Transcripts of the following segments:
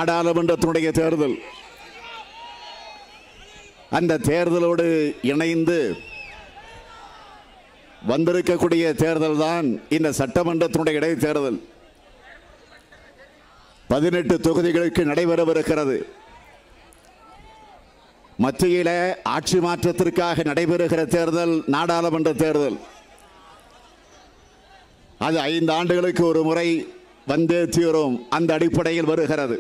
நாடாளுமன்றத்தினுடைய தேர்தல் அந்த தேர்தலோடு இணைந்து வந்திருக்கக்கூடிய தேர்தல் தான் இந்த சட்டமன்றத்தினுடைய இடைத்தேர்தல் பதினெட்டு தொகுதிகளுக்கு நடைபெறவிருக்கிறது மத்தியில ஆட்சி மாற்றத்திற்காக நடைபெறுகிற தேர்தல் நாடாளுமன்ற தேர்தல் அது ஐந்து ஆண்டுகளுக்கு ஒரு முறை வந்தே தீரும் அந்த அடிப்படையில் வருகிறது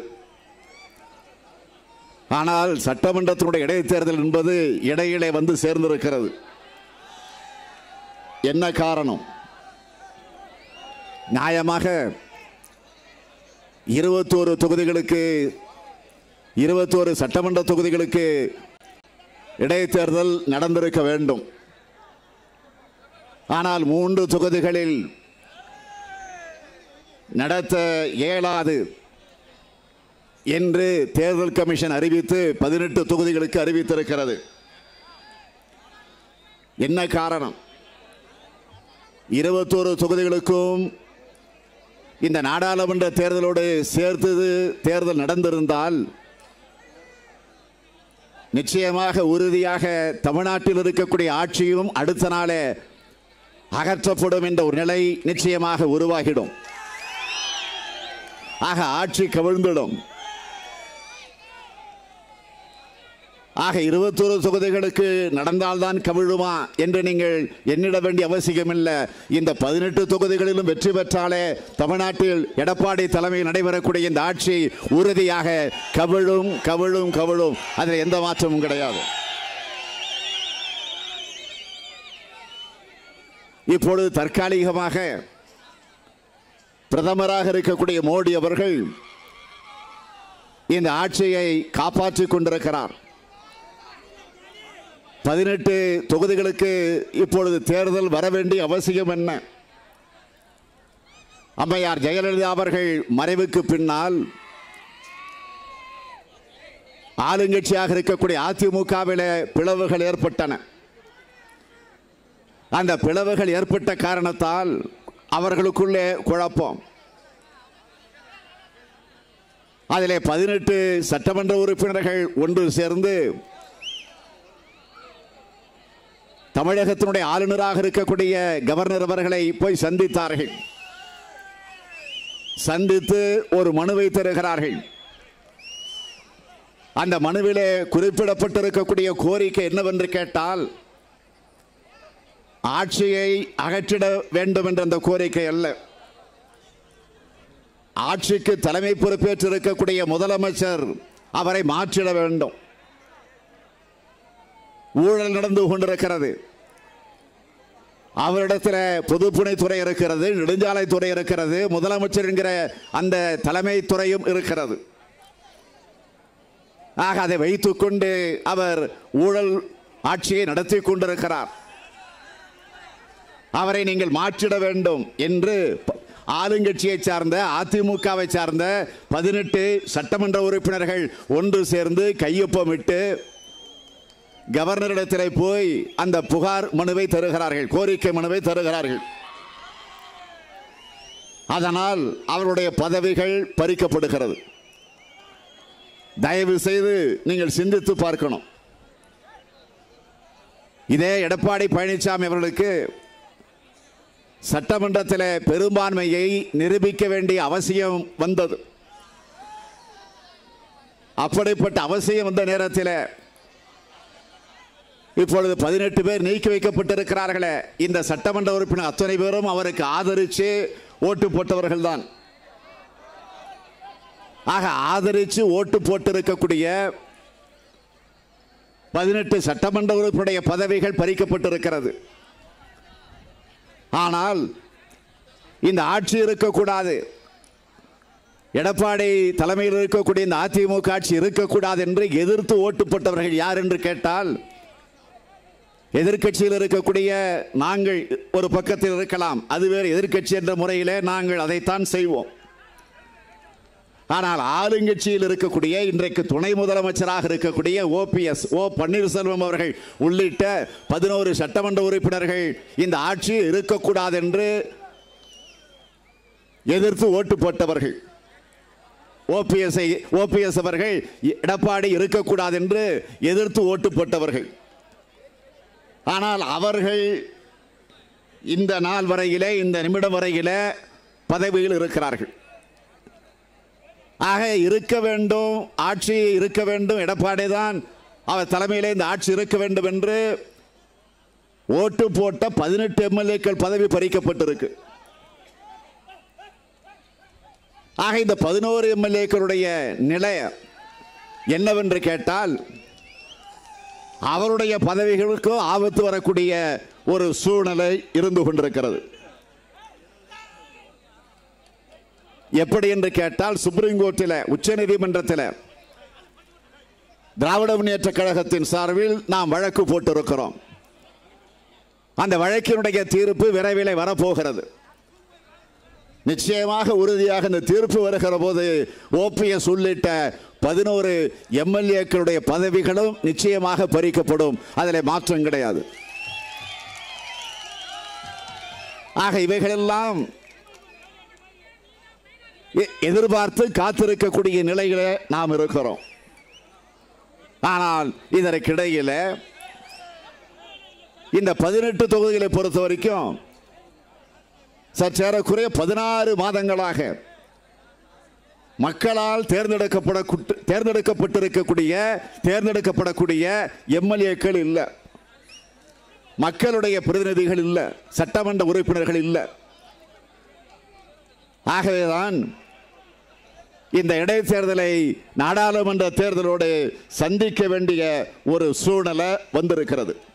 ஆனால் சட்டமன்றத்தினுடைய இடைத்தேர்தல் என்பது இடையிலே வந்து சேர்ந்திருக்கிறது என்ன காரணம் நியாயமாக இருபத்தோரு தொகுதிகளுக்கு இருபத்தோரு சட்டமன்ற தொகுதிகளுக்கு இடைத்தேர்தல் நடந்திருக்க வேண்டும் ஆனால் மூன்று தொகுதிகளில் நடத்த இயலாது என்று தேர்தல் கமிஷன் அறிவித்து பதினெட்டு தொகுதிகளுக்கு அறிவித்திருக்கிறது என்ன காரணம் இருபத்தோரு தொகுதிகளுக்கும் இந்த நாடாளுமன்ற தேர்தலோடு சேர்த்து தேர்தல் நடந்திருந்தால் நிச்சயமாக உறுதியாக தமிழ்நாட்டில் இருக்கக்கூடிய ஆட்சியும் அடுத்த நாளே அகற்றப்படும் என்ற ஒரு நிலை நிச்சயமாக உருவாகிடும் ஆக ஆட்சி கவிழ்ந்திடும் ஆக இருபத்தொரு தொகுதிகளுக்கு நடந்தால்தான் கவிழுமா என்று நீங்கள் எண்ணிட வேண்டிய அவசியமில்லை இந்த பதினெட்டு தொகுதிகளிலும் வெற்றி பெற்றாலே தமிழ்நாட்டில் எடப்பாடி தலைமையில் நடைபெறக்கூடிய இந்த ஆட்சி உறுதியாக கவிழும் கவிழும் கவிழும் அதில் எந்த மாற்றமும் கிடையாது இப்பொழுது தற்காலிகமாக பிரதமராக இருக்கக்கூடிய மோடி அவர்கள் இந்த ஆட்சியை காப்பாற்றிக் கொண்டிருக்கிறார் பதினெட்டு தொகுதிகளுக்கு இப்பொழுது தேர்தல் வர வேண்டிய அவசியம் என்ன அம்மையார் ஜெயலலிதா அவர்கள் மறைவுக்கு பின்னால் ஆளுங்கட்சியாக இருக்கக்கூடிய அதிமுகவில பிளவுகள் ஏற்பட்டன அந்த பிளவுகள் ஏற்பட்ட காரணத்தால் அவர்களுக்குள்ளே குழப்பம் அதிலே பதினெட்டு சட்டமன்ற உறுப்பினர்கள் ஒன்று சேர்ந்து தமிழகத்தினுடைய ஆளுநராக இருக்கக்கூடிய கவர்னர் அவர்களை போய் சந்தித்தார்கள் சந்தித்து ஒரு மனுவை தருகிறார்கள் அந்த மனுவிலே குறிப்பிடப்பட்டிருக்கக்கூடிய கோரிக்கை என்னவென்று கேட்டால் ஆட்சியை அகற்றிட வேண்டும் என்ற அந்த கோரிக்கை அல்ல ஆட்சிக்கு தலைமை பொறுப்பேற்று இருக்கக்கூடிய முதலமைச்சர் அவரை மாற்றிட வேண்டும் ஊழல் நடந்து கொண்டிருக்கிறது அவரிடத்தில் பொதுப்பணித்துறை இருக்கிறது நெடுஞ்சாலைத்துறை இருக்கிறது முதலமைச்சர் என்கிற அந்த தலைமை துறையும் இருக்கிறது ஆக அதை வைத்துக்கொண்டு அவர் ஊழல் ஆட்சியை நடத்தி கொண்டிருக்கிறார் அவரை நீங்கள் மாற்றிட வேண்டும் என்று ப- ஆளுங்கட்சியை சார்ந்த அதிமுகவை சார்ந்த பதினெட்டு சட்டமன்ற உறுப்பினர்கள் ஒன்று சேர்ந்து கையொப்பமிட்டு கவர்னரிடத்திலே போய் அந்த புகார் மனுவை தருகிறார்கள் கோரிக்கை மனுவை தருகிறார்கள் அதனால் அவருடைய பதவிகள் பறிக்கப்படுகிறது தயவு செய்து நீங்கள் சிந்தித்து பார்க்கணும் இதே எடப்பாடி பழனிசாமி அவர்களுக்கு சட்டமன்றத்தில் பெரும்பான்மையை நிரூபிக்க வேண்டிய அவசியம் வந்தது அப்படிப்பட்ட அவசியம் வந்த நேரத்தில் இப்பொழுது பதினெட்டு பேர் நீக்கி வைக்கப்பட்டிருக்கிறார்களே இந்த சட்டமன்ற உறுப்பினர் அத்தனை பேரும் அவருக்கு ஆதரித்து ஓட்டு போட்டவர்கள் தான் ஆக ஆதரித்து ஓட்டு போட்டிருக்கக்கூடிய பதினெட்டு சட்டமன்ற உறுப்பினுடைய பதவிகள் பறிக்கப்பட்டிருக்கிறது ஆனால் இந்த ஆட்சி இருக்கக்கூடாது எடப்பாடி தலைமையில் இருக்கக்கூடிய இந்த அதிமுக ஆட்சி இருக்கக்கூடாது என்று எதிர்த்து ஓட்டு போட்டவர்கள் யார் என்று கேட்டால் எதிர்க்கட்சியில் இருக்கக்கூடிய நாங்கள் ஒரு பக்கத்தில் இருக்கலாம் அது வேறு எதிர்க்கட்சி என்ற முறையிலே நாங்கள் அதைத்தான் செய்வோம் ஆனால் ஆளுங்கட்சியில் இருக்கக்கூடிய இன்றைக்கு துணை முதலமைச்சராக இருக்கக்கூடிய ஓபிஎஸ் ஓ பன்னீர்செல்வம் அவர்கள் உள்ளிட்ட பதினோரு சட்டமன்ற உறுப்பினர்கள் இந்த ஆட்சி இருக்கக்கூடாது என்று எதிர்த்து ஓட்டு போட்டவர்கள் ஓபிஎஸ் ஓபிஎஸ் அவர்கள் எடப்பாடி இருக்கக்கூடாது என்று எதிர்த்து ஓட்டு போட்டவர்கள் ஆனால் அவர்கள் இந்த நாள் வரையிலே இந்த நிமிடம் வரையிலே பதவியில் இருக்கிறார்கள் ஆக இருக்க வேண்டும் ஆட்சி இருக்க வேண்டும் எடப்பாடி தான் அவர் தலைமையிலே இந்த ஆட்சி இருக்க வேண்டும் என்று ஓட்டு போட்ட பதினெட்டு எம்எல்ஏக்கள் பதவி பறிக்கப்பட்டிருக்கு ஆக இந்த பதினோரு எம்எல்ஏக்களுடைய நிலை என்னவென்று கேட்டால் அவருடைய பதவிகளுக்கும் ஆபத்து வரக்கூடிய ஒரு சூழ்நிலை இருந்து கொண்டிருக்கிறது எப்படி என்று கேட்டால் சுப்ரீம் கோர்ட்டில் உச்ச நீதிமன்றத்தில் திராவிட முன்னேற்ற கழகத்தின் சார்பில் நாம் வழக்கு போட்டிருக்கிறோம் அந்த வழக்கினுடைய தீர்ப்பு விரைவில் வரப்போகிறது நிச்சயமாக உறுதியாக இந்த தீர்ப்பு வருகிற போது ஓபிஎஸ் உள்ளிட்ட பதினோரு எம்எல்ஏக்களுடைய பதவிகளும் நிச்சயமாக பறிக்கப்படும் அதில் மாற்றம் கிடையாது ஆக இவைகளெல்லாம் எ- எதிர்பார்த்து காத்திருக்கக்கூடிய நிலையில நாம் இருக்கிறோம் ஆனால் இதற்கிடையில இந்த பதினெட்டு தொகுதிகளை பொறுத்த வரைக்கும் சற்றேறக்குறைய பதினாறு மாதங்களாக மக்களால் தேர்ந்தெடுக்கப்பட தேர்ந்தெடுக்கப்பட்டிருக்கக்கூடிய தேர்ந்தெடுக்கப்படக்கூடிய எம்எல்ஏக்கள் இல்லை மக்களுடைய பிரதிநிதிகள் இல்லை சட்டமன்ற உறுப்பினர்கள் இல்லை ஆகவேதான் இந்த இடைத்தேர்தலை நாடாளுமன்ற தேர்தலோடு சந்திக்க வேண்டிய ஒரு சூழ்நிலை வந்திருக்கிறது